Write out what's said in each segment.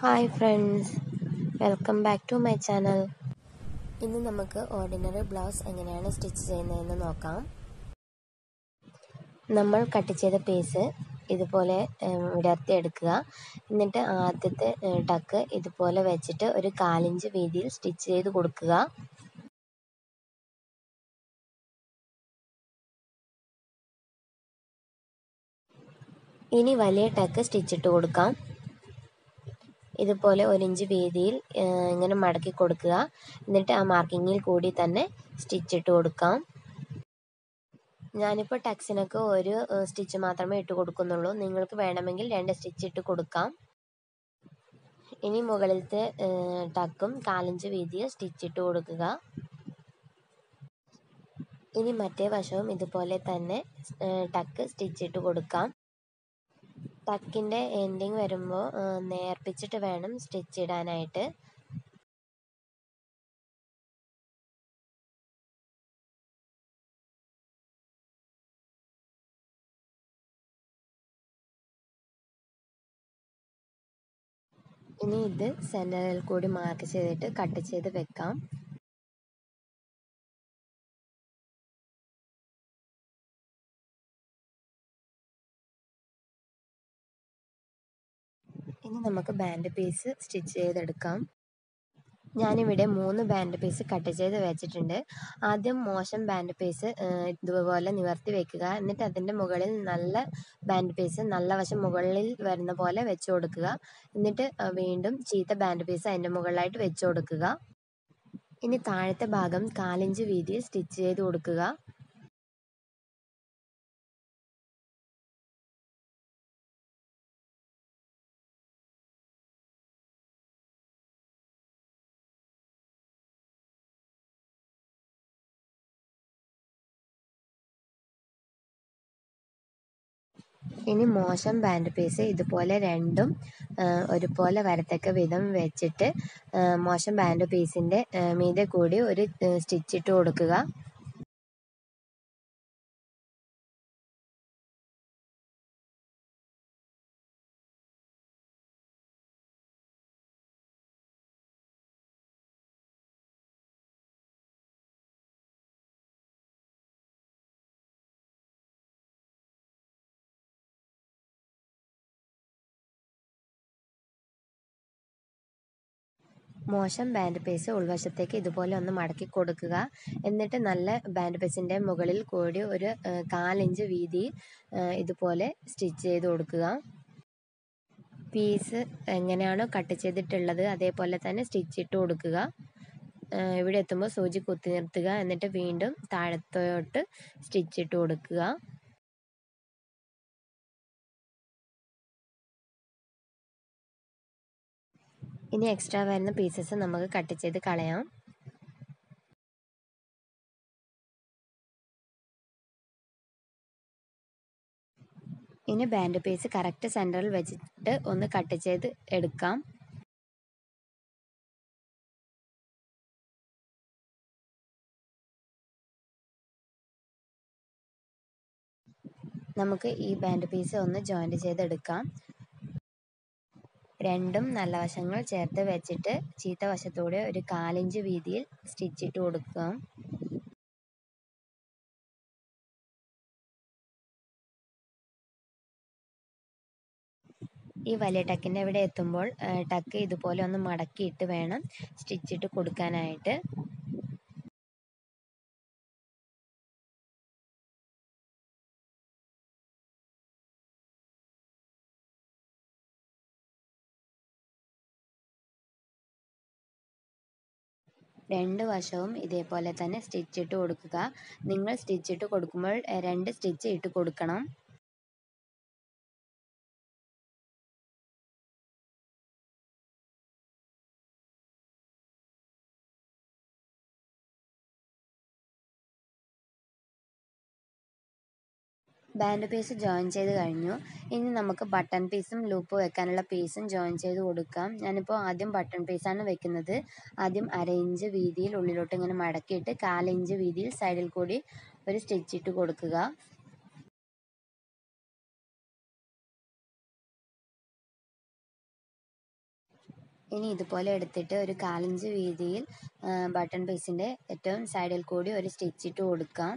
hi friends welcome back to my channel ഇന്ന് നമുക്ക് ordinary blouse എങ്ങനെയാണ് സ്റ്റിച്ച് ചെയ്യുന്നതെന്ന് നോക്കാം നമ്മൾ കട്ട് ചെയ്ത പീസ് ഇതുപോലെ വിടർത്തി എടുക്കുക എന്നിട്ട് ആദ്യത്തെ ടക്ക് ഇതുപോലെ വെച്ചിട്ട് ഒരു കാലിഞ്ച് വീതിയിൽ സ്റ്റിച്ച് ചെയ്ത് കൊടുക്കുക ഇനി വലിയ ടക്ക് സ്റ്റിച്ചിട്ട് കൊടുക്കാം ഇതുപോലെ ഒരു ഇഞ്ച് വീതിയിൽ ഇങ്ങനെ മടക്കി കൊടുക്കുക എന്നിട്ട് ആ മാർക്കിങ്ങിൽ കൂടി തന്നെ സ്റ്റിച്ച് ഇട്ട് കൊടുക്കാം ഞാനിപ്പോൾ ടക്സിനൊക്കെ ഒരു സ്റ്റിച്ച് മാത്രമേ ഇട്ട് കൊടുക്കുന്നുള്ളൂ നിങ്ങൾക്ക് വേണമെങ്കിൽ രണ്ട് സ്റ്റിച്ച് ഇട്ട് കൊടുക്കാം ഇനി മുകളിലത്തെ ടക്കും കാലഞ്ച് വീതിയിൽ സ്റ്റിച്ച് ഇട്ട് കൊടുക്കുക ഇനി മറ്റേ വശവും ഇതുപോലെ തന്നെ ടക്ക് സ്റ്റിച്ച് ഇട്ട് കൊടുക്കാം ടക്കിൻ്റെ എൻഡിങ് വരുമ്പോൾ നേർപ്പിച്ചിട്ട് വേണം സ്റ്റിച്ച് ഇടാനായിട്ട് ഇനി ഇത് സെൻറ്ററിൽ കൂടി മാർക്ക് ചെയ്തിട്ട് കട്ട് ചെയ്ത് വെക്കാം ഇനി നമുക്ക് ബാൻഡ് പീസ് സ്റ്റിച്ച് ചെയ്തെടുക്കാം ഞാനിവിടെ മൂന്ന് ബാൻഡ് പീസ് കട്ട് ചെയ്ത് വെച്ചിട്ടുണ്ട് ആദ്യം മോശം ബാൻഡ് പീസ് ഇതുപോലെ നിവർത്തി വെക്കുക എന്നിട്ട് അതിൻ്റെ മുകളിൽ നല്ല ബാൻഡ് പീസ് നല്ല വശം മുകളിൽ വരുന്ന പോലെ വെച്ച് കൊടുക്കുക എന്നിട്ട് വീണ്ടും ചീത്ത ബാൻഡ് പീസ് അതിൻ്റെ മുകളിലായിട്ട് വെച്ച് കൊടുക്കുക ഇനി താഴത്തെ ഭാഗം കാലിഞ്ച് വീതിയിൽ സ്റ്റിച്ച് ചെയ്ത് കൊടുക്കുക ഇനി മോശം ബാൻഡ് പീസ് ഇതുപോലെ രണ്ടും ഒരുപോലെ വരത്തക്ക വിധം വെച്ചിട്ട് മോശം ബാൻഡ് പീസിൻ്റെ മീതെ കൂടി ഒരു സ്റ്റിച്ച് ഇട്ട് കൊടുക്കുക മോശം ബാൻഡ് പീസ് ഉൾവശത്തേക്ക് ഇതുപോലെ ഒന്ന് മടക്കി കൊടുക്കുക എന്നിട്ട് നല്ല ബാൻഡ് പീസിൻ്റെ മുകളിൽ കൂടി ഒരു കാലിഞ്ച് വീതി ഇതുപോലെ സ്റ്റിച്ച് ചെയ്ത് കൊടുക്കുക പീസ് എങ്ങനെയാണോ കട്ട് ചെയ്തിട്ടുള്ളത് അതേപോലെ തന്നെ സ്റ്റിച്ച് ഇട്ട് കൊടുക്കുക ഇവിടെ എത്തുമ്പോൾ സൂചി കുത്തി നിർത്തുക എന്നിട്ട് വീണ്ടും താഴത്തോട്ട് സ്റ്റിച്ച് ഇട്ട് കൊടുക്കുക ഇനി എക്സ്ട്രാ വരുന്ന പീസസ് നമുക്ക് കട്ട് ചെയ്ത് കളയാം ഇനി ബാൻഡ് പീസ് കറക്റ്റ് സെൻറ്ററിൽ വെച്ചിട്ട് ഒന്ന് കട്ട് ചെയ്ത് എടുക്കാം നമുക്ക് ഈ ബാൻഡ് പീസ് ഒന്ന് ജോയിൻറ്റ് ചെയ്തെടുക്കാം രണ്ടും നല്ല വശങ്ങൾ ചേർത്ത് വെച്ചിട്ട് ചീത്ത വശത്തൂടെ ഒരു കാലിഞ്ച് വീതിയിൽ സ്റ്റിച്ച് ഇട്ട് കൊടുക്കുക ഈ വലിയ ടക്കിൻ്റെ ഇവിടെ എത്തുമ്പോൾ ടക്ക് ഇതുപോലെ ഒന്ന് മടക്കിയിട്ട് വേണം സ്റ്റിച്ചിട്ട് കൊടുക്കാനായിട്ട് രണ്ട് വശവും ഇതേപോലെ തന്നെ സ്റ്റിച്ച് ഇട്ട് കൊടുക്കുക നിങ്ങൾ സ്റ്റിച്ച് ഇട്ട് കൊടുക്കുമ്പോൾ രണ്ട് സ്റ്റിച്ച് ഇട്ട് കൊടുക്കണം ബാൻഡ് പീസ് ജോയിൻ ചെയ്ത് കഴിഞ്ഞു ഇനി നമുക്ക് ബട്ടൺ പീസും ലൂപ്പ് വെക്കാനുള്ള പീസും ജോയിൻ ചെയ്ത് കൊടുക്കാം ഞാനിപ്പോൾ ആദ്യം ബട്ടൺ പീസാണ് വെക്കുന്നത് ആദ്യം അര ഇഞ്ച് വീതിയിൽ ഉള്ളിലോട്ട് ഇങ്ങനെ മടക്കിയിട്ട് കാലിഞ്ച് വീതിയിൽ സൈഡിൽ കൂടി ഒരു സ്റ്റിച്ച് ഇട്ട് കൊടുക്കുക ഇനി ഇതുപോലെ എടുത്തിട്ട് ഒരു കാലിഞ്ച് വീതിയിൽ ബട്ടൺ പീസിൻ്റെ ഏറ്റവും സൈഡിൽ കൂടി ഒരു സ്റ്റിച്ച് ഇട്ട് കൊടുക്കാം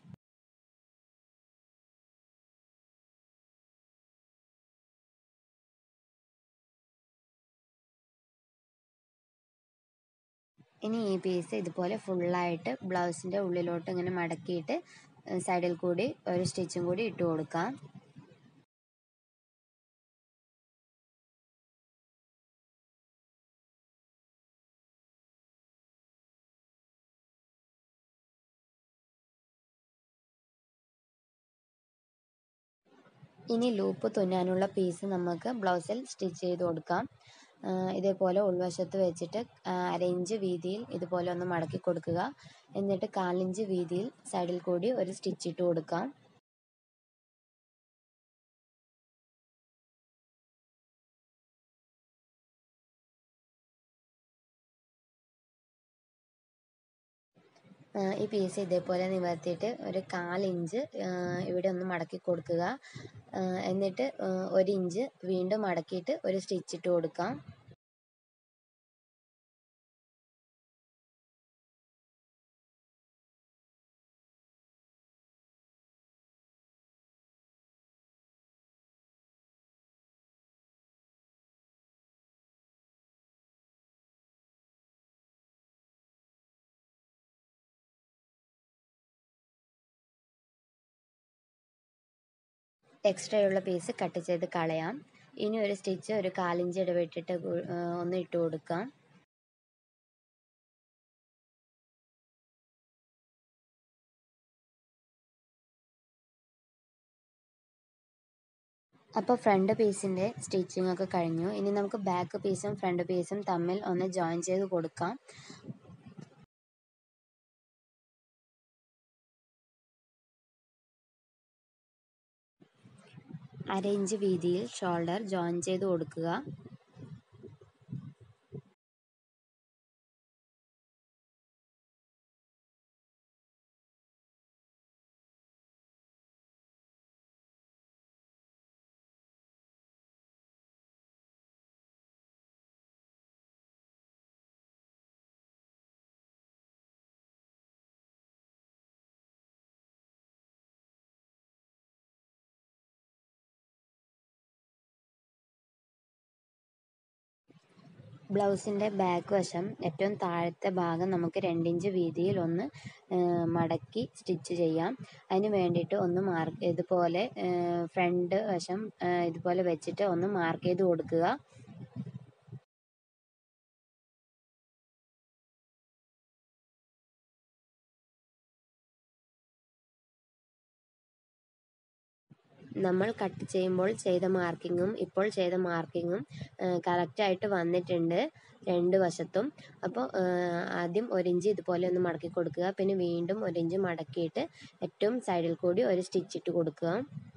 ഇനി ഈ പീസ് ഇതുപോലെ ഫുള്ളായിട്ട് ബ്ലൗസിൻ്റെ ഉള്ളിലോട്ട് ഇങ്ങനെ മടക്കിയിട്ട് സൈഡിൽ കൂടി ഒരു സ്റ്റിച്ചും കൂടി ഇട്ട് കൊടുക്കാം ഇനി ലൂപ്പ് തുന്നാനുള്ള പീസ് നമുക്ക് ബ്ലൗസിൽ സ്റ്റിച്ച് ചെയ്ത് കൊടുക്കാം ഇതേപോലെ ഉൾവശത്ത് വെച്ചിട്ട് അരയിഞ്ച് വീതിയിൽ ഇതുപോലെ ഒന്ന് മടക്കി കൊടുക്കുക എന്നിട്ട് കാലിഞ്ച് വീതിയിൽ സൈഡിൽ കൂടി ഒരു സ്റ്റിച്ച് ഇട്ട് കൊടുക്കാം ഈ പീസ് ഇതേപോലെ നിവർത്തിയിട്ട് ഒരു കാലിഞ്ച് ഇവിടെ ഒന്ന് മടക്കി കൊടുക്കുക എന്നിട്ട് ഒരു ഇഞ്ച് വീണ്ടും മടക്കിയിട്ട് ഒരു സ്റ്റിച്ച് ഇട്ട് കൊടുക്കാം എക്സ്ട്രാ ഉള്ള പീസ് കട്ട് ചെയ്ത് കളയാം ഇനി ഒരു സ്റ്റിച്ച് ഒരു കാലിഞ്ച് ഇടവിട്ടിട്ട് ഒന്ന് ഇട്ട് കൊടുക്കാം അപ്പോൾ ഫ്രണ്ട് പീസിൻ്റെ സ്റ്റിച്ചിങ് ഒക്കെ കഴിഞ്ഞു ഇനി നമുക്ക് ബാക്ക് പീസും ഫ്രണ്ട് പീസും തമ്മിൽ ഒന്ന് ജോയിൻ ചെയ്ത് കൊടുക്കാം അര ഇഞ്ച് വീതിയിൽ ഷോൾഡർ ജോയിൻ ചെയ്ത് കൊടുക്കുക ബ്ലൗസിൻ്റെ ബാക്ക് വശം ഏറ്റവും താഴത്തെ ഭാഗം നമുക്ക് രണ്ടിഞ്ച് വീതിയിൽ ഒന്ന് മടക്കി സ്റ്റിച്ച് ചെയ്യാം അതിന് വേണ്ടിയിട്ട് ഒന്ന് മാർക്ക് ഇതുപോലെ ഫ്രണ്ട് വശം ഇതുപോലെ വെച്ചിട്ട് ഒന്ന് മാർക്ക് ചെയ്ത് കൊടുക്കുക നമ്മൾ കട്ട് ചെയ്യുമ്പോൾ ചെയ്ത മാർക്കിങ്ങും ഇപ്പോൾ ചെയ്ത മാർക്കിങ്ങും കറക്റ്റായിട്ട് വന്നിട്ടുണ്ട് രണ്ട് വശത്തും അപ്പോൾ ആദ്യം ഒരു ഇഞ്ച് ഇതുപോലെ ഒന്ന് മടക്കി കൊടുക്കുക പിന്നെ വീണ്ടും ഒരു ഇഞ്ച് മടക്കിയിട്ട് ഏറ്റവും സൈഡിൽ കൂടി ഒരു സ്റ്റിച്ച് ഇട്ട് കൊടുക്കുക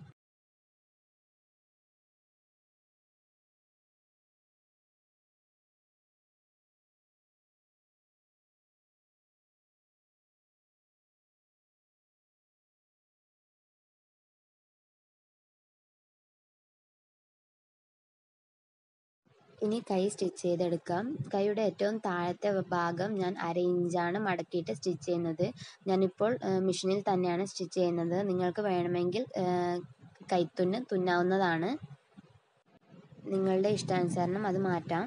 ഇനി കൈ സ്റ്റിച്ച് ചെയ്തെടുക്കാം കൈയുടെ ഏറ്റവും താഴത്തെ ഭാഗം ഞാൻ അര ഇഞ്ചാണ് മടക്കിയിട്ട് സ്റ്റിച്ച് ചെയ്യുന്നത് ഞാനിപ്പോൾ മെഷീനിൽ തന്നെയാണ് സ്റ്റിച്ച് ചെയ്യുന്നത് നിങ്ങൾക്ക് വേണമെങ്കിൽ കൈത്തുന്ന് തുന്നാവുന്നതാണ് നിങ്ങളുടെ ഇഷ്ടാനുസരണം അത് മാറ്റാം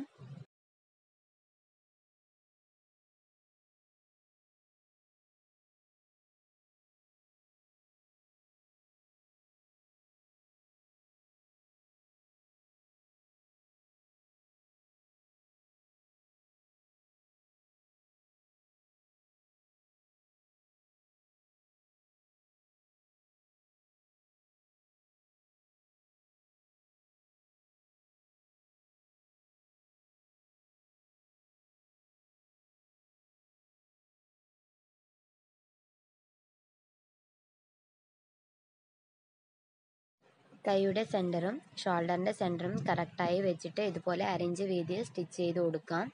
കൈയുടെ സെൻറ്ററും ഷോൾഡറിൻ്റെ സെൻറ്ററും കറക്റ്റായി വെച്ചിട്ട് ഇതുപോലെ അരഞ്ച് വീതിയിൽ സ്റ്റിച്ച് ചെയ്ത് കൊടുക്കാം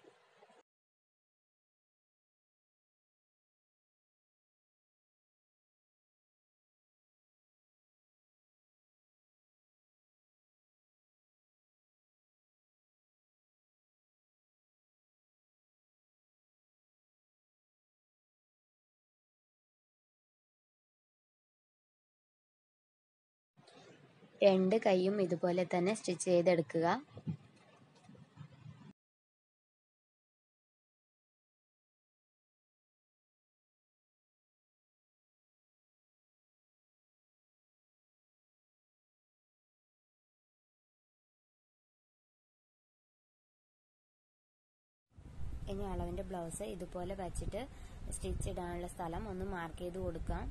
രണ്ട് കൈയും ഇതുപോലെ തന്നെ സ്റ്റിച്ച് ചെയ്തെടുക്കുക ഇനി അളവിൻ്റെ ബ്ലൗസ് ഇതുപോലെ വച്ചിട്ട് സ്റ്റിച്ച് ഇടാനുള്ള സ്ഥലം ഒന്ന് മാർക്ക് ചെയ്ത് കൊടുക്കാം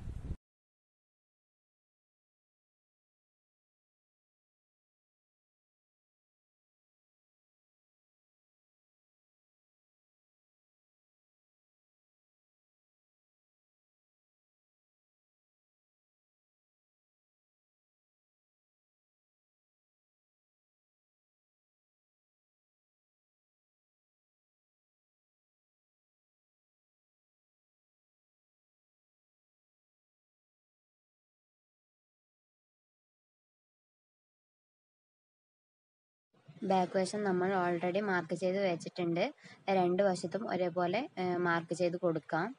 ബാക്ക് വശം നമ്മൾ ഓൾറെഡി മാർക്ക് ചെയ്ത് വെച്ചിട്ടുണ്ട് രണ്ട് വശത്തും ഒരേപോലെ മാർക്ക് ചെയ്ത് കൊടുക്കാം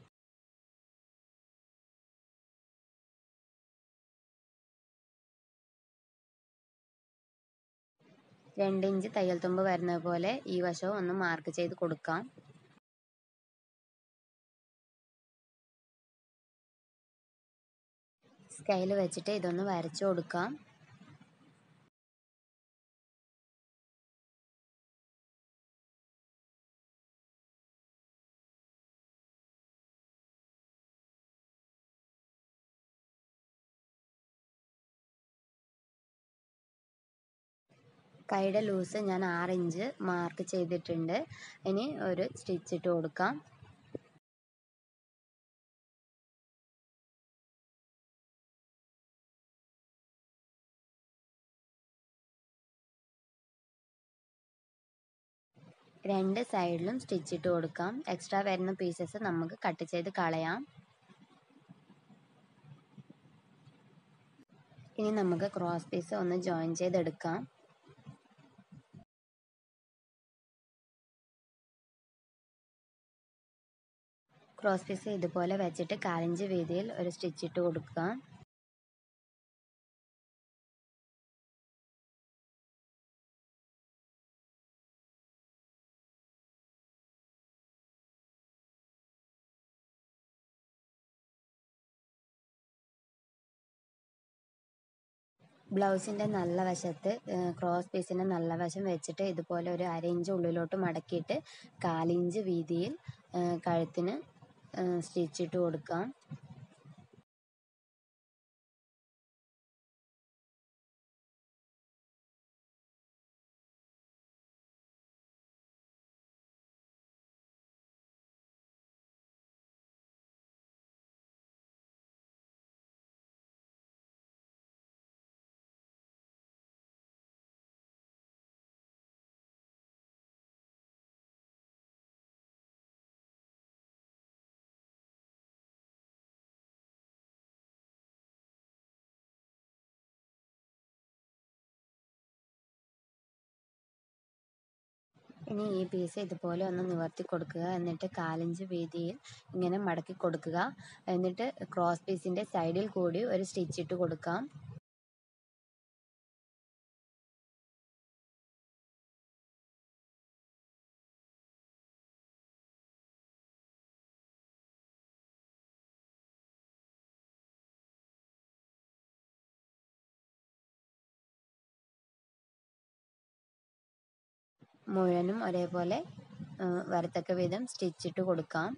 രണ്ട് ഇഞ്ച് തയ്യൽ തുമ്പ് വരുന്ന പോലെ ഈ വശവും ഒന്ന് മാർക്ക് ചെയ്ത് കൊടുക്കാം സ്കെയിൽ വെച്ചിട്ട് ഇതൊന്ന് വരച്ചു കൊടുക്കാം കൈയുടെ ലൂസ് ഞാൻ ആറ് ഇഞ്ച് മാർക്ക് ചെയ്തിട്ടുണ്ട് ഇനി ഒരു സ്റ്റിച്ച് ഇട്ട് കൊടുക്കാം രണ്ട് സൈഡിലും സ്റ്റിച്ച് ഇട്ട് കൊടുക്കാം എക്സ്ട്രാ വരുന്ന പീസസ് നമുക്ക് കട്ട് ചെയ്ത് കളയാം ഇനി നമുക്ക് ക്രോസ് പീസ് ഒന്ന് ജോയിൻ ചെയ്തെടുക്കാം ക്രോസ് പീസ് ഇതുപോലെ വെച്ചിട്ട് കാലിഞ്ച് വീതിയിൽ ഒരു സ്റ്റിച്ച് ഇട്ട് കൊടുക്കുക ബ്ലൗസിൻ്റെ നല്ല വശത്ത് ക്രോസ് പീസിൻ്റെ നല്ല വശം വെച്ചിട്ട് ഇതുപോലെ ഒരു അര ഇഞ്ച് ഉള്ളിലോട്ട് മടക്കിയിട്ട് കാലിഞ്ച് വീതിയിൽ കഴുത്തിന് സ്റ്റിച്ച് ഇട്ട് കൊടുക്കാം ഇനി ഈ പീസ് ഇതുപോലെ ഒന്ന് നിവർത്തി കൊടുക്കുക എന്നിട്ട് കാലിഞ്ച് വീതിയിൽ ഇങ്ങനെ മടക്കി കൊടുക്കുക എന്നിട്ട് ക്രോസ് പീസിൻ്റെ സൈഡിൽ കൂടി ഒരു സ്റ്റിച്ച് ഇട്ട് കൊടുക്കാം മുഴുവനും ഒരേപോലെ വരത്തക്ക വിധം സ്റ്റിച്ചിട്ട് കൊടുക്കാം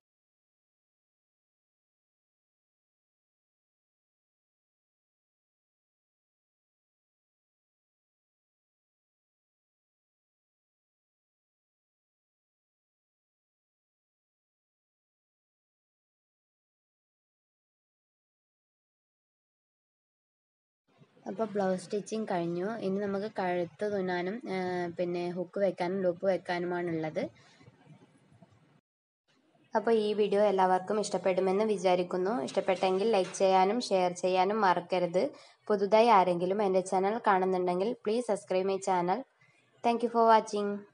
അപ്പോൾ ബ്ലൗസ് സ്റ്റിച്ചിങ് കഴിഞ്ഞു ഇനി നമുക്ക് കഴുത്ത് തുന്നാനും പിന്നെ ഹുക്ക് വെക്കാനും ലൂപ്പ് വെക്കാനുമാണുള്ളത് അപ്പോൾ ഈ വീഡിയോ എല്ലാവർക്കും ഇഷ്ടപ്പെടുമെന്ന് വിചാരിക്കുന്നു ഇഷ്ടപ്പെട്ടെങ്കിൽ ലൈക്ക് ചെയ്യാനും ഷെയർ ചെയ്യാനും മറക്കരുത് പുതുതായി ആരെങ്കിലും എൻ്റെ ചാനൽ കാണുന്നുണ്ടെങ്കിൽ please subscribe my channel thank for watching